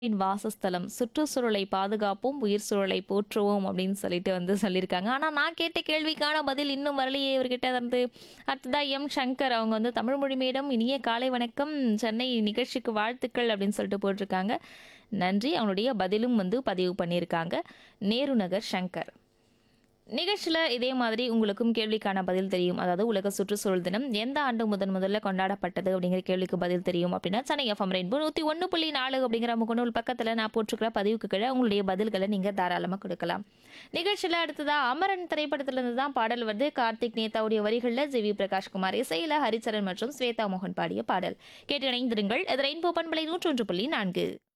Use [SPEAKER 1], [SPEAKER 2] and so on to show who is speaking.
[SPEAKER 1] இன் வாசஸ்தலம் சுற்றுச்சூழலை பாதுகாப்போம் உயிர் சூழலை போற்றுவோம் அப்படின்னு சொல்லிட்டு வந்து சொல்லியிருக்காங்க ஆனால் நான் கேட்ட கேள்விக்கான பதில் இன்னும் வரலையே இவர்கிட்ட இருந்து அடுத்ததா எம் சங்கர் அவங்க வந்து தமிழ் மொழி மேடம் இனிய காலை வணக்கம் சென்னை நிகழ்ச்சிக்கு வாழ்த்துக்கள் அப்படின்னு சொல்லிட்டு போட்டிருக்காங்க நன்றி அவனுடைய பதிலும் வந்து பதிவு பண்ணியிருக்காங்க நேரு நகர் சங்கர் நிகழ்ச்சியில் இதே மாதிரி உங்களுக்கும் கேள்விக்கான பதில் தெரியும் அதாவது உலக சுற்றுச்சூழல் தினம் எந்த ஆண்டு முதன் முதல்ல கொண்டாடப்பட்டது அப்படிங்கிற கேள்விக்கு பதில் தெரியும் அப்படின்னா சென்னை எஃப்எம் ரெயின்போ நூற்றி ஒன்று புள்ளி நாலு அப்படிங்கிற முகநூல் பக்கத்தில் நான் போட்டிருக்கிற பதிவுக்கு கீழே உங்களுடைய பதில்களை நீங்கள் தாராளமாக கொடுக்கலாம் நிகழ்ச்சியில் அடுத்ததா அமரன் திரைப்படத்திலிருந்து தான் பாடல் வருது கார்த்திக் நேதாவுடைய வரிகளில் ஜி வி பிரகாஷ்குமார் இசையில் ஹரிச்சரன் மற்றும் ஸ்வேதா மோகன் பாடிய பாடல் கேட்டு இணைந்திருங்கள் இது ரெயின்போ பண்பலை நூற்றொன்று புள்ளி நான்கு